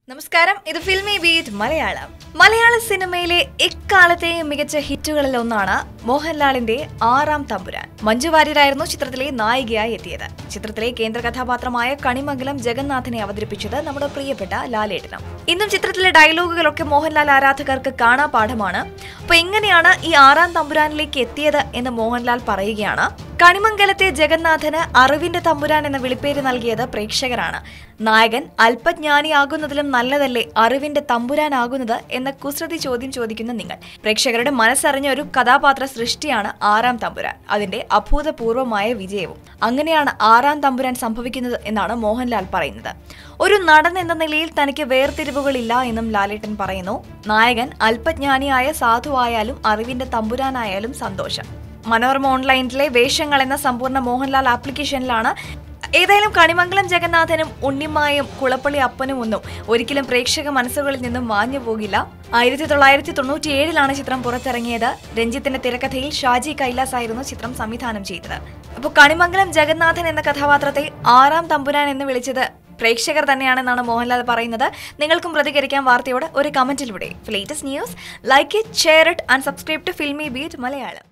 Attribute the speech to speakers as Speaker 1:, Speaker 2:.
Speaker 1: നമസ്കാരം ഇത് ഫിൽമി ബീറ്റ് മലയാളം മലയാള സിനിമയിലെ എക്കാലത്തെയും മികച്ച ഹിറ്റുകളിൽ ഒന്നാണ് മോഹൻലാലിന്റെ ആറാം തമ്പുരാൻ മഞ്ജു വാര്യരായിരുന്നു ചിത്രത്തിലെ നായികയായി എത്തിയത് ചിത്രത്തിലെ കേന്ദ്ര കഥാപാത്രമായ കണിമംഗലം ജഗന്നാഥനെ അവതരിപ്പിച്ചത് നമ്മുടെ പ്രിയപ്പെട്ട ലാലേട്ടനം ഇന്നും ചിത്രത്തിലെ ഡയലോഗുകളൊക്കെ മോഹൻലാൽ ആരാധകർക്ക് കാണാപാഠമാണ് അപ്പൊ എങ്ങനെയാണ് ഈ ആറാം തമ്പുരാനിലേക്ക് എത്തിയത് എന്ന് മോഹൻലാൽ പറയുകയാണ് കണിമംഗലത്തെ ജഗന്നാഥന് അറിവിന്റെ തമ്പുരാൻ എന്ന വിളിപ്പേര് നൽകിയത് പ്രേക്ഷകരാണ് നായകൻ അല്പജ്ഞാനിയാകുന്നതിലും നല്ലതല്ലേ അറിവിന്റെ തമ്പുരാനാകുന്നത് എന്ന കുസൃതി ചോദ്യം ചോദിക്കുന്ന നിങ്ങൾ പ്രേക്ഷകരുടെ മനസ്സറിഞ്ഞ ഒരു കഥാപാത്ര സൃഷ്ടിയാണ് ആറാം തമ്പുരാൻ അതിന്റെ അഭൂതപൂർവമായ വിജയവും അങ്ങനെയാണ് ആറാം തമ്പുരാൻ സംഭവിക്കുന്നത് എന്നാണ് മോഹൻലാൽ പറയുന്നത് ഒരു നടൻ എന്ന നിലയിൽ തനിക്ക് വേർതിരിവുകളില്ല എന്നും ലാലേട്ടൻ പറയുന്നു നായകൻ അല്പജ്ഞാനിയായ സാധുവായാലും അറിവിന്റെ തമ്പുരാനായാലും സന്തോഷം മനോരമ ഓൺലൈനിലെ വേഷങ്ങൾ എന്ന സമ്പൂർണ്ണ മോഹൻലാൽ ആപ്ലിക്കേഷനിലാണ് ഏതായാലും കണിമംഗലം ജഗന്നാഥനും ഉണ്ണിമായും കുളപ്പള്ളി അപ്പനും ഒന്നും ഒരിക്കലും പ്രേക്ഷക മനസ്സുകളിൽ നിന്നും മാഞ്ഞു പോകില്ല ആയിരത്തി തൊള്ളായിരത്തി തൊണ്ണൂറ്റി ഏഴിലാണ് ചിത്രം പുറത്തിറങ്ങിയത് രഞ്ജിത്തിന്റെ തിരക്കഥയിൽ ഷാജി കൈലാസ് ആയിരുന്നു ചിത്രം സംവിധാനം ചെയ്തത് അപ്പോൾ കണിമംഗലം ജഗന്നാഥൻ എന്ന കഥാപാത്രത്തെ ആറാം തമ്പുരാൻ എന്ന് വിളിച്ചത് പ്രേക്ഷകർ തന്നെയാണെന്നാണ് മോഹൻലാൽ പറയുന്നത് നിങ്ങൾക്കും പ്രതികരിക്കാൻ വാർത്തയോട് ഒരു കമന്റിലൂടെ latest news like it share it and subscribe to Filmibeat Malayalam